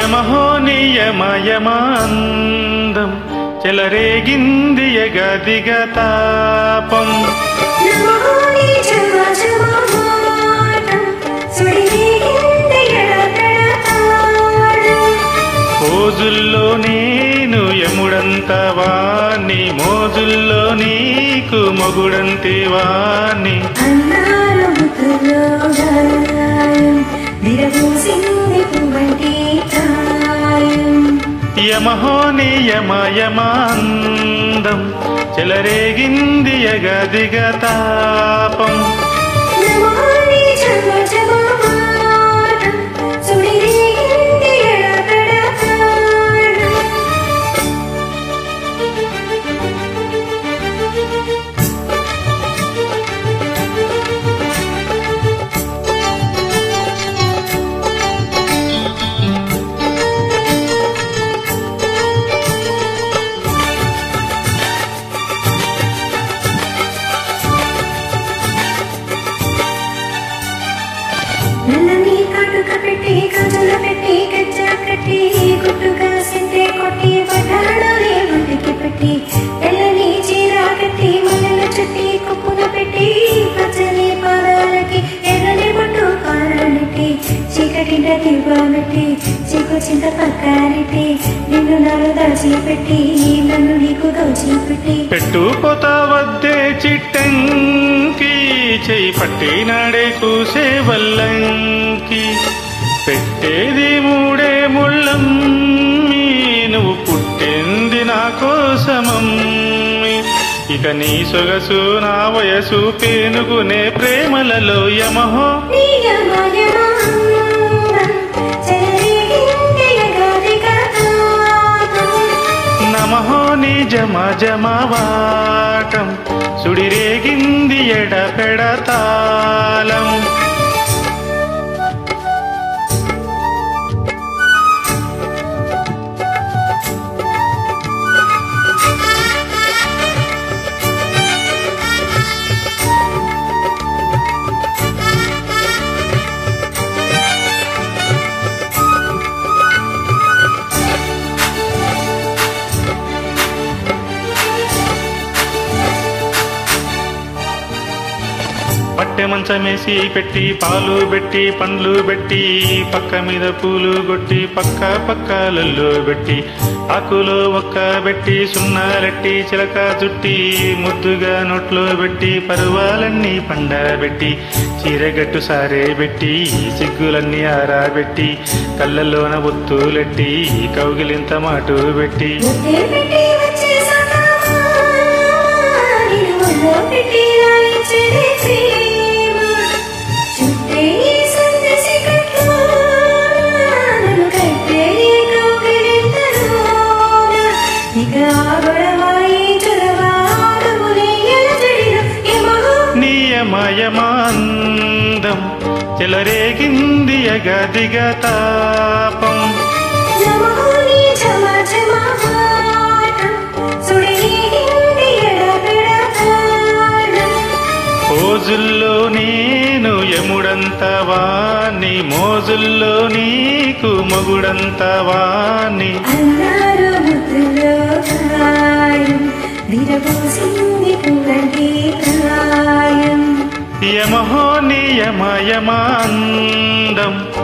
యమహో నియమయమాందం చెలరేగింది ఎగదిగ తాపం నమో నీ జమ జమాటం సుడిగింది ఎడతెడతాడు మోజుల్లో నేను యముడంత వాణ్ణి మోజుల్లో నీకు మొగుడంతి వాణ్ణి అన్నారు ముద్దులో గాయం విరబూసింది పువ్వంటి ప్రాయం యమహో నియమయమాందం చెలరేగింది ఎగదిగ తాపం నమో నీ జమ జమాటం సుడిగింది ఎడతెడతాడు నల్లని కాటుక పెట్టి గాజులు పెట్టి గజ్జ కట్టి గుట్టుగా సింటే కొట్టి పటాడలే ఒంటికి పెట్టి తెల్లని చీర కట్టి మల్లెల చుట్టి కుప్పున పెట్టి పచ్చని పాదాలకి ఎర్రని బొట్టు కారణెట్టి చీకటింట తివ్వబెట్టి చీకు చింత పక్కారెట్టి నిన్ను నాలో దాచిపెట్టి నన్ను నీకు దోచిపెట్టి పెట్టుపోత వద్దే చిట్టంకి చెయ్యి పట్టినాడే కూసే వల్లంకి పెట్టేది మూడే ముళ్ళం నువ్వు పుట్టింది నా కోసమమ్మి ఇక నీ సొగసు నా వయసు పేనుగునే ప్రేమలలో యమహో నియమయమాందం చెలరేగింది ఎగదిగ తాపం నమహో నిజమ జమవాటం సుడిరేగింది ఎడపెడతాళం పట్టె మంచమేసి పెట్టి పాలు పెట్టి పండ్లు పెట్టి పక్క మీద పూలు కొట్టి పక్క పక్క లల్లు పెట్టి ఆకులో ఒక్క పెట్టి సున్నాలెట్టి చిలక చుట్టి ముద్దుగా నోట్లో పెట్టి పరువాలన్నీ పండబెట్టి చీరగట్టు సారే పెట్టి సిగ్గులన్నీ ఆరాబెట్టి కళ్ళల్లోన ఒత్తులెట్టి కౌగిలింత మాటు పెట్టి ముద్దే పెట్టి వచ్చేసామా నిన్ను ఒళ్ళో పెట్టి రాయించేది ప్రేమ చుట్టే ఈ సందేశి కట్లో నన్ను కట్టే ఈ కౌగిలింతలోన ఇక ఆ గొడవ ఈ చొరవ ఆగములే ఎలజడిలో ఏమో నియమయమాందం చెలరేగింది ఎగదిగ తాపం జమహోని జమ జమహాటం సుడిగింది ఎడబెడతాడు మోజుల్లో నేను యముడంత వాణ్ణి మోజుల్లో నీకు మొగుడంత వాణ్ణి అన్నారు ముద్దులో గాయం విరబూసింది పువ్వంటి ప్రాయం యమహో నియమయమాందం